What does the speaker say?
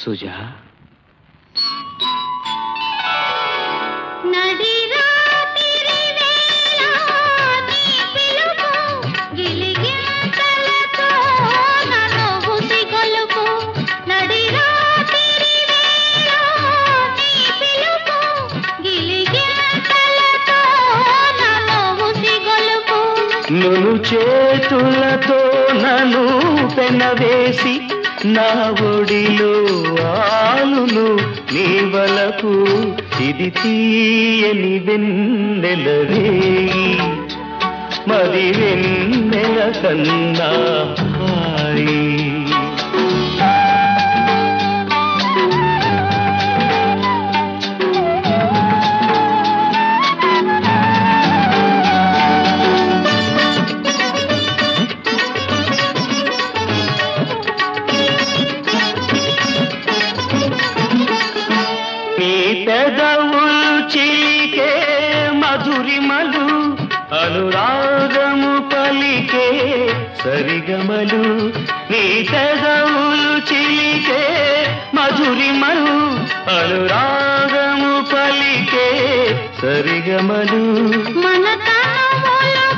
సుజా నడి రాత్రి వేళ నీ పిలుపు గిలిగింతలతో నన్ను ఉసిగొలుపు నడి రాత్రి వేళ నీ పిలుపు గిలిగింతలతో నన్ను ఉసిగొలుపు నును చేతులతో నన్ను పెనవేసి నా ఒడిలో ఆలును నీ వలకు ఇది తీయని వెన్నెలవే మరి వెన్నెల కన్నా హాయి నీ పెదవులు చిలికే మధురిమలు అనురాగము పలికే సరిగమలు నీ పెదవులు చిలికే మధురిమలు అనురాగము పలికే సరిగమలు మన తనములో